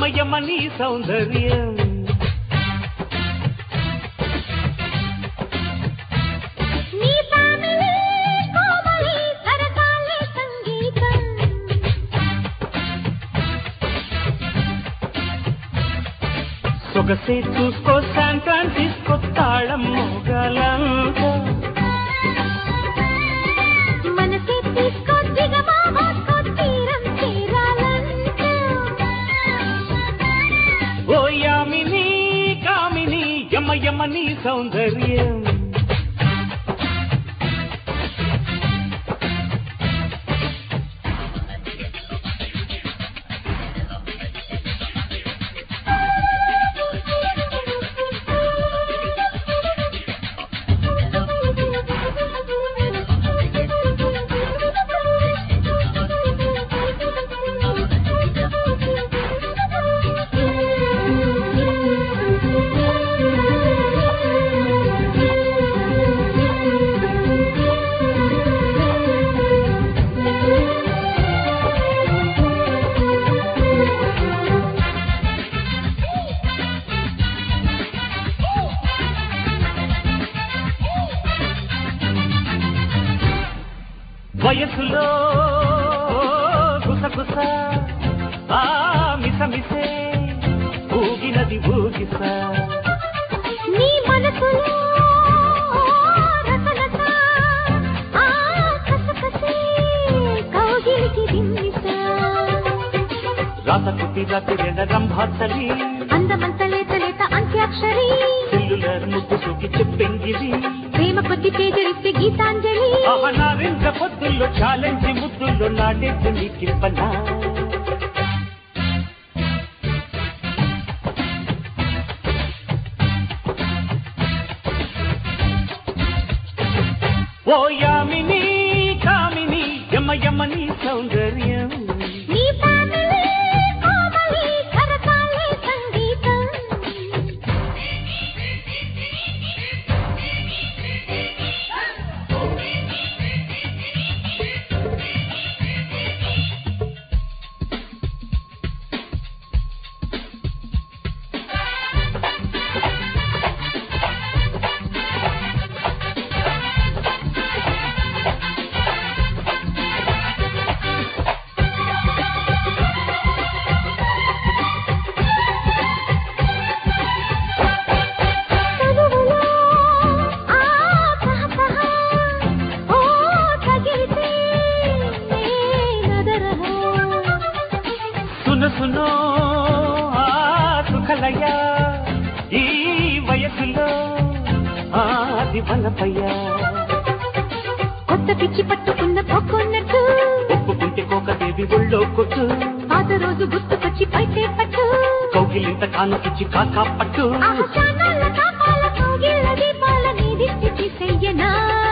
యమ యమ నీ సౌందర్యం నీ ఫ్యామిలీ కోమలి సరసాలే సంగీతం సొగసే చూసుకో శాన్ ఫ్రాన్సిస్కో తాళం మోగలంతా మనసే తీసుకో దిగబాబోసుకో తీరం చేరాలంట ఓ యామిని కామిని యమ యమ నీ సౌందర్యం వయసులో గుసగుస ఆ మిస మిసే ఊగినది ఊగిస నీ మనసులో రసరస ఆ కసకసే కౌగిలికి దిన్నిసా రాత కుట్టి రాతి రెండ రంభాతలి అందమంత లేత లేత అంత్యాక్షరి సెల్లులర్ ముద్దు సూకి చెప్పెంగిది ప్రేమ కొద్ది పేజరిస్తే గీతాంజలి ఆహ నారింజ పొద్దుల్లో ఛాలెంజ్ ముద్దుల్లో నాటేసి నీకిప్పనా ఓ యామిని కామిని యమ యమ నీ సౌందర్యం నీ ఫ్యామిలీ కోమలి సరసాలే సంగీతం చదువులో ఆ సహసహ ఓ తగిలితే నేనదరహ సున సునో ఆ సుఖలయ ఈ వయసులో ఆది వలపయ్య కొత్త పిచ్చి పట్టుకున్న పొక్కున్నట్టు ఒప్పుకుంటే కోక దేవి ఒళ్ళో కొట్టు పాత రోజు గుర్తుకొచ్చి పైతే పట్టు కౌగిలింత కానుకిచ్చి కాకా పట్టు ఆహ్లాదాల కాపాల కోగిళ్ళ దీపాల నీదిష్టి తీసెయ్యనా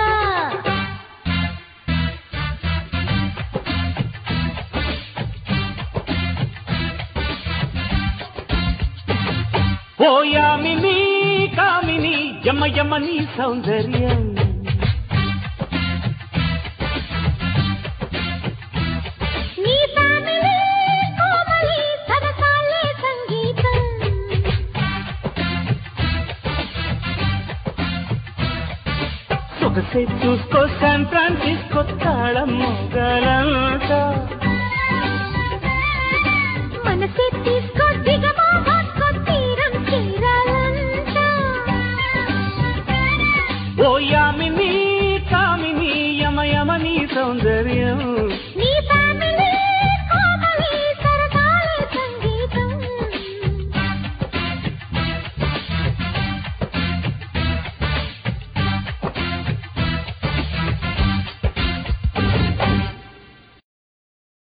ఓ యామిని కామిని యమ యమ నీ సౌందర్యం నీ ఫ్యామిలీ కోమలి సరసాలే సంగీతం సొగసే చూసుకో శాన్ ఫ్రాన్సిస్కో తాళం మొగలం